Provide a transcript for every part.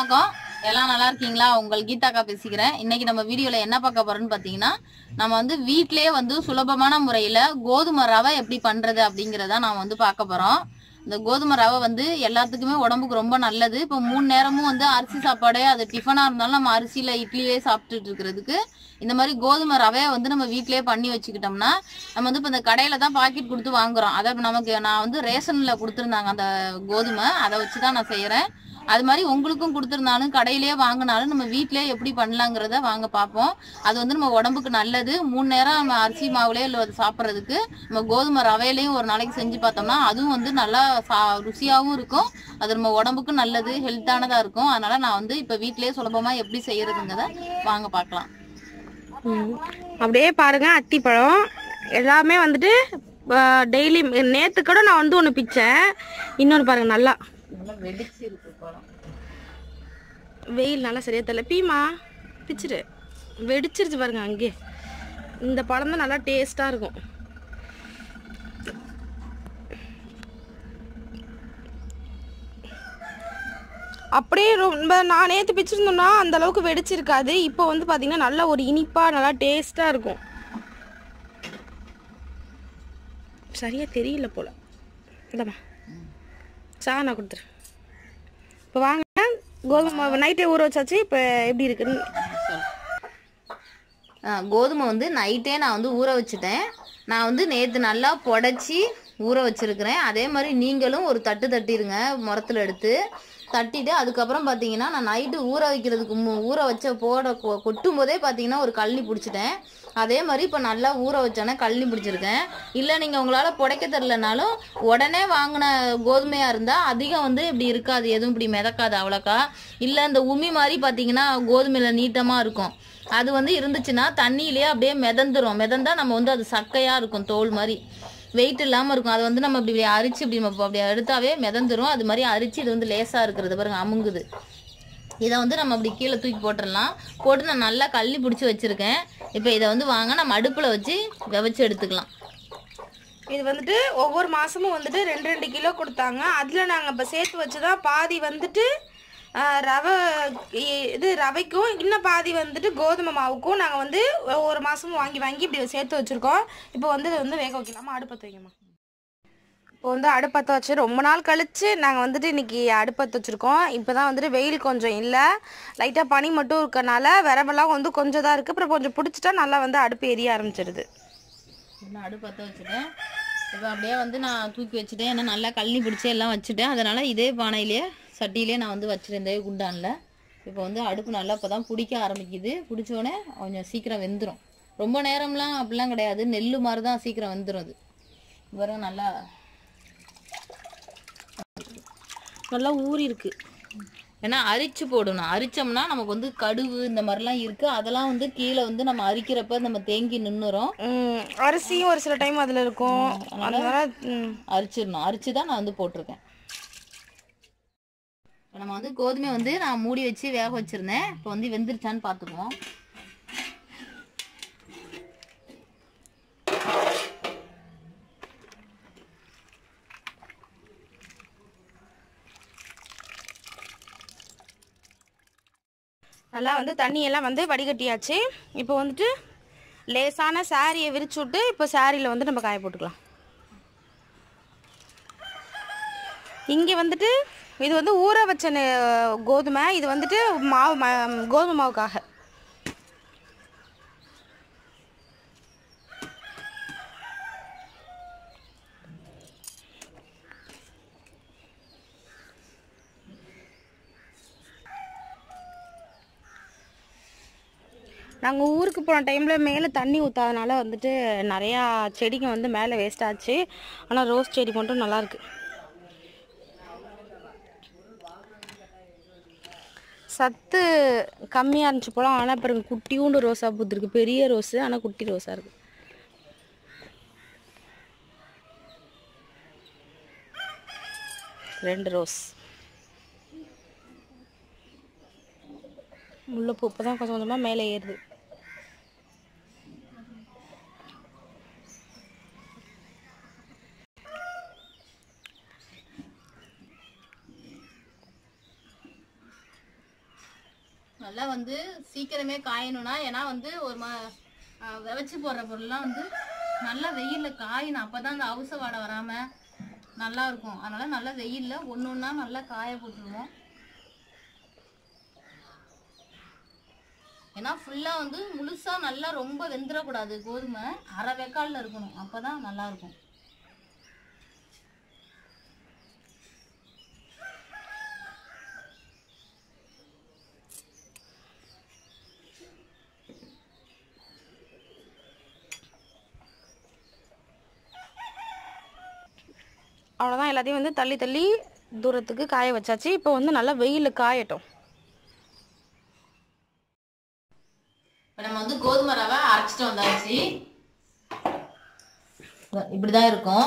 வணக்கம் எல்லாம் நல்லா இருக்கீங்களா உங்கள் கீதாக்கா பேசிக்கிறேன் இன்னைக்கு நம்ம வீடியோல என்ன பார்க்க போறோம்னு பாத்தீங்கன்னா நம்ம வந்து வீட்லயே வந்து சுலபமான முறையில கோதுமை ரவை எப்படி பண்றது அப்படிங்கறத நான் வந்து பார்க்க போறோம் இந்த கோதுமை ரவை வந்து எல்லாத்துக்குமே உடம்புக்கு ரொம்ப நல்லது இப்போ மூணு நேரமும் வந்து அரிசி சாப்பாடு அது டிஃபனா இருந்தாலும் நம்ம அரிசியில இட்லியே சாப்பிட்டுட்டு இருக்கிறதுக்கு இந்த மாதிரி கோதுமை ரவையை வந்து நம்ம வீட்லயே பண்ணி வச்சுக்கிட்டோம்னா நம்ம வந்து இப்போ இந்த கடையில தான் பாக்கெட் கொடுத்து வாங்குறோம் அதை இப்ப நமக்கு நான் வந்து ரேஷன்ல கொடுத்துருந்தாங்க அந்த கோதுமை அதை வச்சு தான் நான் செய்யறேன் அது மாதிரி உங்களுக்கும் கொடுத்துருந்தாலும் கடையிலேயே வாங்கினாலும் நம்ம வீட்டிலேயே எப்படி பண்ணலாங்கிறத வாங்க பார்ப்போம் அது வந்து நம்ம உடம்புக்கு நல்லது மூணு நேரம் நம்ம அரிசி மாவுலேயே இல்லை அது சாப்பிட்றதுக்கு நம்ம கோதுமை ரவையிலையும் ஒரு நாளைக்கு செஞ்சு பார்த்தோம்னா அதுவும் வந்து நல்லா சா ருசியாகவும் இருக்கும் அது நம்ம உடம்புக்கு நல்லது ஹெல்த்தானதாக இருக்கும் அதனால நான் வந்து இப்போ வீட்டிலேயே சுலபமாக எப்படி செய்யறதுங்கிறத வாங்க பார்க்கலாம் ம். அப்படியே பாருங்க அத்திப்பழம் எல்லாமே வந்துட்டு டெய்லி நேத்து கூட நான் வந்து ஒன்று பிச்சேன் இன்னொன்று பாருங்க நல்லா நல்லா வெடிச்சு இருக்கு பழம் வெயில் நல்லா சரியா தெரியல பீமா பிச்சிரு வெடிச்சிருச்சு பாருங்க அங்கே இந்த பழம் தான் நல்லா டேஸ்டா இருக்கும் அப்படியே ரொம்ப நான் நேற்று பிச்சிருந்தோம்னா அந்த அளவுக்கு வெடிச்சிருக்காது இப்போ வந்து பார்த்தீங்கன்னா நல்லா ஒரு இனிப்பா நல்லா டேஸ்டா இருக்கும் சரியா தெரியல போல இல்லைம்மா சா நான் கொடுத்துறேன் இப்போ வாங்க கோதுமை மாவு நைட்டே ஊற வச்சாச்சு இப்போ எப்படி இருக்குன்னு ஆ, கோதுமை வந்து நைட்டே நான் வந்து ஊற வச்சுட்டேன் நான் வந்து நேற்று நல்லா புடச்சி ஊற வச்சிருக்கிறேன் அதே மாதிரி நீங்களும் ஒரு தட்டு தட்டிடுங்க முரத்தில் எடுத்து தட்டிட்டு அதுக்கப்புறம் பார்த்தீங்கன்னா நான் நைட்டு ஊற வைக்கிறதுக்கு மு ஊற வச்ச போட கொ- கொட்டும் போதே பார்த்தீங்கன்னா ஒரு கள்ளி பிடிச்சிட்டேன் அதே மாதிரி இப்போ நல்லா ஊற வச்சோன்னே கள்ளி பிடிச்சிருக்கேன் இல்லை நீங்கள் உங்களால் புடைக்க தெரிலனாலும் உடனே வாங்கின கோதுமையாக இருந்தால் அதிகம் வந்து இப்படி இருக்காது எதுவும் இப்படி மிதக்காது அவ்வளோக்கா இல்லை இந்த உமி மாதிரி பார்த்தீங்கன்னா கோதுமையில் நீட்டமாக இருக்கும் அது வந்து இருந்துச்சுன்னா தண்ணியிலேயே அப்படியே மிதந்துரும் மிதந்தா நம்ம வந்து அது சக்கையா இருக்கும் தோல் மாதிரி வெயிட் இல்லாம இருக்கும் அது வந்து நம்ம இப்படி இப்படி அரிச்சு இப்படி நம்ம அப்படி எடுத்தாவே மிதந்துரும் அது மாதிரி அரிச்சு இது வந்து லேசா இருக்கிறது பாருங்க அமுங்குது இதை வந்து நம்ம அப்படி கீழே தூக்கி போட்டுடலாம் போட்டு நான் நல்லா கள்ளி பிடிச்சி வச்சிருக்கேன் இப்போ இதை வந்து வாங்க நம்ம அடுப்பில் வச்சு விவச்சு எடுத்துக்கலாம் இது வந்துட்டு ஒவ்வொரு மாசமும் வந்துட்டு ரெண்டு ரெண்டு கிலோ கொடுத்தாங்க அதில் நாங்கள் இப்போ சேர்த்து வச்சு தான் பாதி வந்துட்டு ஆஹ், ரவை இ- இது ரவைக்கும் இன்னும் பாதி வந்துட்டு கோதுமை மாவுக்கும் நாங்கள் வந்து ஒவ்வொரு மாதமும் வாங்கி வாங்கி இப்படி சேர்த்து வச்சுருக்கோம் இப்போ வந்து இதை வந்து வேக வைக்கலாமா அடுப்பத்து வைக்கமா இப்போ வந்து அடுப்பத்தை வச்சு ரொம்ப நாள் கழித்து நாங்கள் வந்துட்டு இன்னைக்கு அடுப்பத்து வச்சுருக்கோம் இப்போ தான் வந்துட்டு வெயில் கொஞ்சம் இல்லை லைட்டாக பனி மட்டும் இருக்கனால விரவெல்லாம் வந்து கொஞ்சம் தான் இருக்குது அப்புறம் கொஞ்சம் பிடிச்சிட்டா நல்லா வந்து அடுப்பு எரிய ஆரம்பிச்சிடுது நான் அடுப்பு பற்ற வச்சுட்டேன் இப்போ அப்படியே வந்து நான் தூக்கி வச்சுட்டேன் ஏன்னா நல்லா கள்ளி பிடிச்சி எல்லாம் வச்சுட்டேன் அதனால் இதே பானையிலேயே சட்டியிலே நான் வந்து வச்சுருந்தே குண்டானில் இப்போ வந்து அடுப்பு நல்லா இப்போ தான் பிடிக்க ஆரம்பிக்குது பிடிச்சோடனே கொஞ்சம் சீக்கிரம் வெந்துடும் ரொம்ப நேரம்லாம் அப்படிலாம் கிடையாது நெல் மாதிரி தான் சீக்கிரம் வெந்துடும் அது வரும் நல்லா நல்லா ஊறி இருக்கு ஏன்னா அரிச்சு போடணும் அரிச்சோம்னா நமக்கு வந்து கடுவு இந்த மாதிரிலாம் இருக்குது அதெல்லாம் வந்து கீழே வந்து நம்ம அரிக்கிறப்ப நம்ம தேங்கி நின்றுரும் ம், அரிசியும் ஒரு சில டைம் அதில் இருக்கும் அதனால ம், அரிச்சிடணும் அரிச்சு தான் நான் வந்து போட்டிருக்கேன் இப்ப நம்ம வந்து கோதுமை வந்து நான் மூடி வச்சு வேக வச்சிருந்தேன் இப்போ வந்து வெந்துருச்சான்னு பார்த்துக்குவோம் நல்லா வந்து தண்ணியெல்லாம் வந்து வடிகட்டியாச்சு இப்போ வந்துட்டு லேசான சாரியை விரிச்சு விட்டு இப்போ சாரியில் வந்து நம்ம காய போட்டுக்கலாம் இங்கே வந்துட்டு இது வந்து ஊற வச்ச நெ- கோதுமை இது வந்துட்டு மாவு ம- கோதுமை மாவுக்காக நாங்கள் ஊருக்கு போன டைமில் மேலே தண்ணி ஊற்றாதனால வந்துட்டு நிறையா செடிங்க வந்து மேலே வேஸ்ட் ஆச்சு ஆனால் ரோஸ் செடி மட்டும் நல்லா இருக்கு சத்து கம்மியாக இருந்துச்சு போல ஆனால் பாருங்க குட்டியூண்டு ரோஸாக பூத்துருக்கு பெரிய ரோஸு ஆனால் குட்டி ரோஸாக இருக்கு ரெண்டு ரோஸ் முல்லைப்பூ இப்போ தான் கொஞ்சம் கொஞ்சமாக மேலே ஏறுது நல்லா வந்து சீக்கிரமே காயணும்னா ஏன்னா வந்து ஒரு மா ஆஹ் விதைச்சு போடுற பொருள்லாம் வந்து நல்லா வெயில்ல காயணும் அப்பதான் அந்த அவுச வாடை வராம நல்லா இருக்கும் அதனால நல்லா வெயில்ல ஒன்று ஒன்றா நல்லா காய போட்டுருவோம் ஏன்னா ஃபுல்லாக வந்து முழுசா நல்லா ரொம்ப வெந்துடக்கூடாது கோதுமை அரை வெக்காலில் இருக்கணும் அப்பதான் நல்லா இருக்கும் அவ்வளோதான் எல்லாத்தையும் வந்து தள்ளி தள்ளி தூரத்துக்கு காய வச்சாச்சு இப்போ வந்து நல்லா வெயிலில் காயட்டும் இப்போ நம்ம வந்து கோதுமை ரவை அரைச்சிட்டு வந்தாச்சு இப்படிதான் இருக்கும்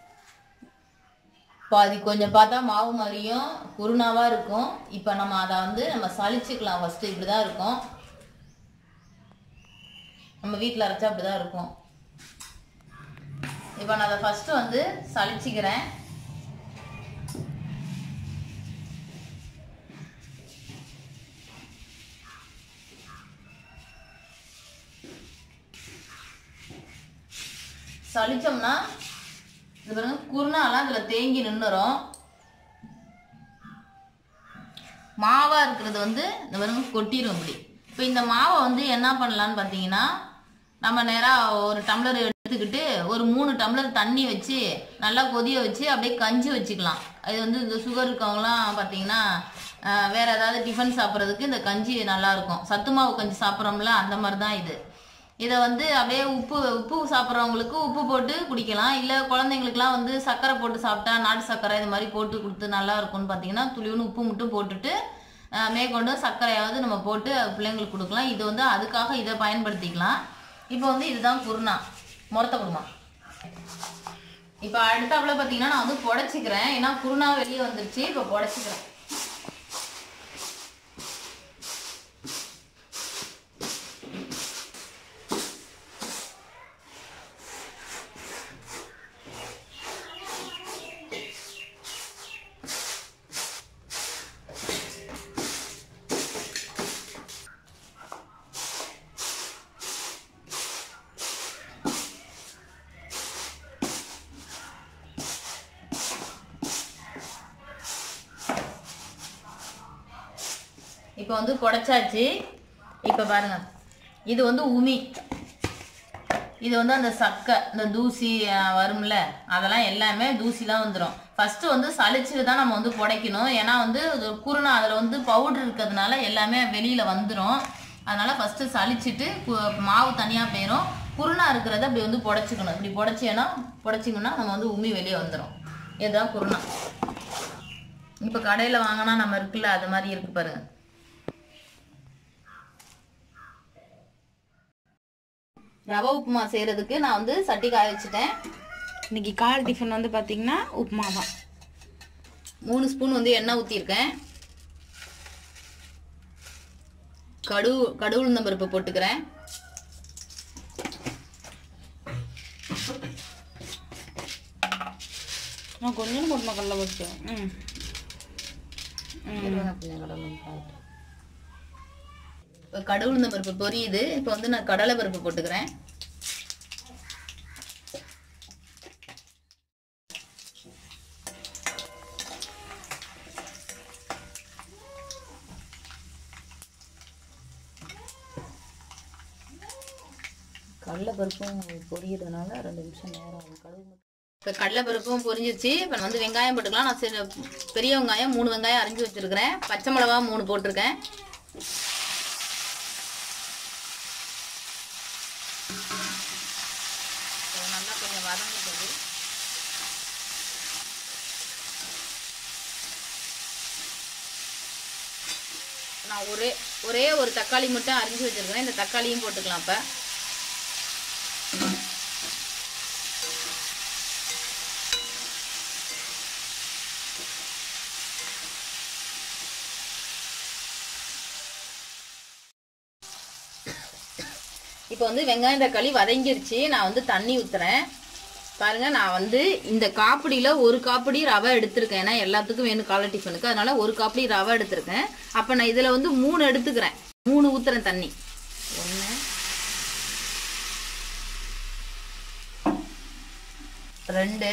பாதி கொஞ்சம் பார்த்தா மாவு மாதிரியும் குருணாவா இருக்கும் இப்போ நம்ம அதை வந்து நம்ம சலிச்சுக்கலாம் ஃபர்ஸ்ட் இப்படிதான் இருக்கும் நம்ம வீட்டில் அரைச்சா அப்படிதான் இருக்கும் இப்போ நான் அதை ஃபர்ஸ்ட் வந்து சலிச்சுக்கிறேன் சலிச்சோம்னா இது பாருங்க குருணாலாம் இதுல தேங்கி நின்னுரும் மாவா இருக்கிறது வந்து இந்த பாருங்க கொட்டிடும் இப்படி இப்போ இந்த மாவை வந்து என்ன பண்ணலான்னு பார்த்தீங்கன்னா நம்ம நேராக ஒரு டம்ளர் எடுத்துக்கிட்டு ஒரு மூணு டம்ளர் தண்ணி வச்சு நல்லா கொதிய வச்சு அப்படியே கஞ்சி வச்சுக்கலாம் இது வந்து இந்த சுகர் இருக்கவங்களாம் பார்த்தீங்கன்னா ஆஹ், வேற ஏதாவது டிஃபன் சாப்பிட்றதுக்கு இந்த கஞ்சி நல்லா இருக்கும் சத்து மாவு கஞ்சி சாப்பிட்றோம்ல அந்த மாதிரி தான் இது இதை வந்து அப்படியே உப்பு உப்பு சாப்பிட்றவங்களுக்கு உப்பு போட்டு குடிக்கலாம் இல்லை குழந்தைங்களுக்குலாம் வந்து சர்க்கரை போட்டு சாப்பிட்டா நாட்டு சர்க்கரை இது மாதிரி போட்டு கொடுத்து நல்லா இருக்கும்னு பார்த்தீங்கன்னா துளிவுன்னு உப்பு மட்டும் போட்டுட்டு அஹ், மேற்கொண்டு சர்க்கரையாவது நம்ம போட்டு பிள்ளைங்களுக்கு கொடுக்கலாம் இது வந்து அதுக்காக இதை பயன்படுத்திக்கலாம் இப்போ வந்து இதுதான் குருணா முறத்த குருமா இப்போ அடுத்தாப்புல பார்த்தீங்கன்னா நான் வந்து புடச்சிக்கிறேன் ஏன்னா குருணா வெளியே வந்துருச்சு இப்போ புடச்சிக்கிறேன் இப்போ வந்து குடைச்சாச்சு இப்போ பாருங்க இது வந்து உமி இது வந்து அந்த சக்கை இந்த தூசி அஹ், வரும்ல அதெல்லாம் எல்லாமே தூசிலாம் வந்துடும் ஃபர்ஸ்ட் வந்து சளிச்சுட்டு தான் நம்ம வந்து புடைக்கணும் ஏன்னா வந்து இது குருணை அதில் வந்து பவுடர் இருக்கிறதுனால எல்லாமே வெளியில் வந்துடும் அதனால ஃபர்ஸ்ட் சளிச்சிட்டு கு- மாவு தனியாக போயிடும் குருணா இருக்கிறத அப்படி வந்து புடைச்சிக்கணும் இப்படி புடைச்சேன்னா புடைச்சிங்கன்னா நம்ம வந்து உமி வெளியே வந்துடும் இதுதான் குருணா இப்போ கடையில் வாங்கினா நம்ம இருக்குல்ல அது மாதிரி இருக்கு பாருங்க ரவை உப்புமா செய்யறதுக்கு நான் வந்து சட்டி காய வச்சுட்டேன் இன்னைக்கு கால் டிஃபன் வந்து பார்த்தீங்கன்னா உப்புமா தான் மூணு ஸ்பூன் வந்து எண்ணெய் ஊற்றிருக்கேன் கடு கடு உளுந்தம் பருப்பு போட்டுக்கிறேன் நான் கொஞ்சம் போட்டு கடலை வச்சு ம் இப்போ கடு உளுந்தம் பருப்பு பொரியுது இப்போ வந்து நான் கடலை பருப்பு போட்டுக்கிறேன் கடலை பருப்பும் பொரியறதுனால ரெண்டு நிமிஷம் நேரம் ஆகும் கடுகு இப்போ கடலை பருப்பும் பொரிஞ்சிருச்சு இப்போ வந்து வெங்காயம் போட்டுக்கலாம் நான் சில பெரிய வெங்காயம் மூணு வெங்காயம் அரிஞ்சு வச்சிருக்கிறேன் பச்சை மிளகா மூணு போட்டிருக்கேன் இது நல்லா கொஞ்சம் வதங்கிட்டது நான் ஒரே ஒரே ஒரு தக்காளி மட்டும் அரிஞ்சு வச்சிருக்கிறேன் இந்த தக்காளியும் போட்டுக்கலாம் இப்போ இப்போ வந்து வெங்காயம் தக்காளி வதங்கிருச்சு நான் வந்து தண்ணி ஊத்துறேன் பாருங்க நான் வந்து இந்த காப்பிடியில ஒரு காப்பிடி ரவை எடுத்திருக்கேன் ஏன்னா எல்லாத்துக்கும் வேணும் காலை டிஃபனுக்கு அதனால ஒரு காப்பிடி ரவை எடுத்திருக்கேன் அப்ப நான் இதுல வந்து மூணு எடுத்துக்கிறேன் மூணு ஊத்துறேன் தண்ணி ஒன்று ரெண்டு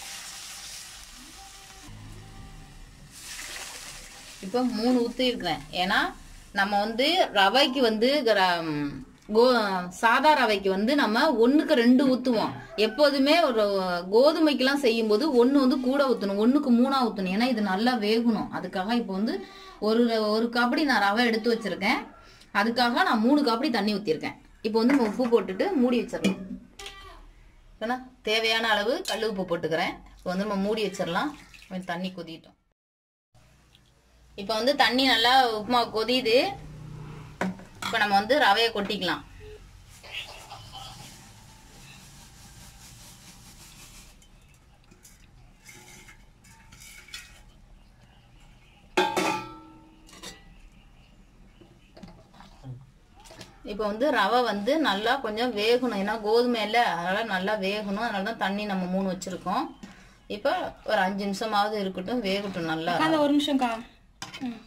இப்போ மூணு ஊற்றி இருக்கிறேன் ஏன்னா நம்ம வந்து ரவைக்கு வந்து கிர- ம், கோ சாதா ரவைக்கு வந்து நம்ம ஒன்றுக்கு ரெண்டு ஊற்றுவோம் எப்போதுமே ஒரு கோதுமைக்கெல்லாம் செய்யும்போது ஒன்று வந்து கூட ஊற்றணும் ஒன்றுக்கு மூணா ஊற்றணும் ஏன்னா இது நல்லா வேகணும் அதுக்காக இப்போ வந்து ஒரு ஒரு காப்படி நான் ரவை எடுத்து வச்சிருக்கேன் அதுக்காக நான் மூணு காப்படி தண்ணி ஊற்றிருக்கேன் இப்போ வந்து நம்ம உப்பு போட்டுட்டு மூடி வச்சிடலாம் ஏன்னா தேவையான அளவு கல் உப்பு போட்டுக்கிறேன் இப்போ வந்து நம்ம மூடி வச்சிடலாம் கொஞ்சம் தண்ணி கொதிட்டோம் இப்போ வந்து தண்ணி நல்லா உப்புமா கொதியுது இப்போ நம்ம வந்து ரவையை கொட்டிக்கலாம் இப்போ வந்து ரவை வந்து நல்லா கொஞ்சம் வேகணும் ஏன்னா கோதுமை இல்லை அதனால நல்லா வேகணும் அதனால தான் தண்ணி நம்ம மூணு வச்சிருக்கோம் இப்போ ஒரு அஞ்சு நிமிஷமாவது இருக்கட்டும் வேகட்டும் நல்லா அந்த ஒரு நிமிஷம்க்கா ம்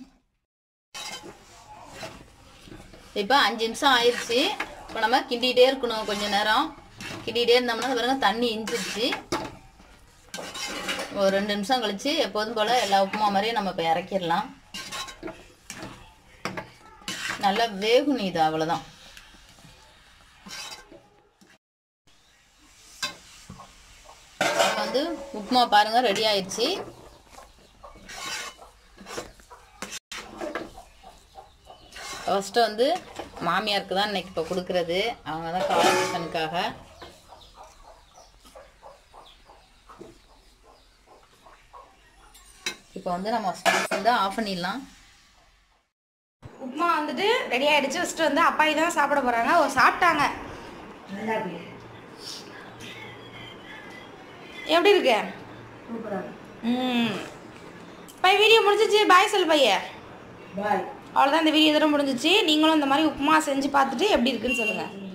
இப்போ அஞ்சு நிமிஷம் ஆயிடுச்சு இப்போ நம்ம கிண்டிகிட்டே இருக்கணும் கொஞ்ச நேரம் கிண்டிகிட்டே இருந்தோம்னா பாருங்க தண்ணி இஞ்சிருச்சு ஒரு ரெண்டு நிமிஷம் கழிச்சு எப்போதும் போல எல்லா உப்புமா மாதிரியும் நம்ம இப்போ இறக்கிடலாம் நல்லா வேகணும் இது அவ்வளோதான் இப்போ வந்து உப்புமா பாருங்க ரெடி ஆயிடுச்சு ஃபஸ்ட்டு வந்து மாமியாருக்கு தான் இன்னைக்கு இப்போ கொடுக்குறது அவங்க தான் காலகேஷனுக்காக இப்போ வந்து நம்ம ஸ்டவ் வந்து ஆஃப் பண்ணிடலாம் உப்புமா வந்துட்டு ரெடி ஆயிடுச்சு ஃபஸ்ட்டு வந்து அப்பாயி தான் சாப்பிட போகிறாங்க ஓ சாப்பிட்டாங்க எப்படி இருக்கு ம் பை வீடியோ முடிஞ்சிச்சு பாய் சொல்லு பையன் பாய் அவ்வளோதான் இந்த வீடியோ இதோட முடிஞ்சிச்சு நீங்களும் இந்த மாதிரி உப்புமா செஞ்சு பார்த்துட்டு எப்படி இருக்குன்னு சொல்லுங்கள்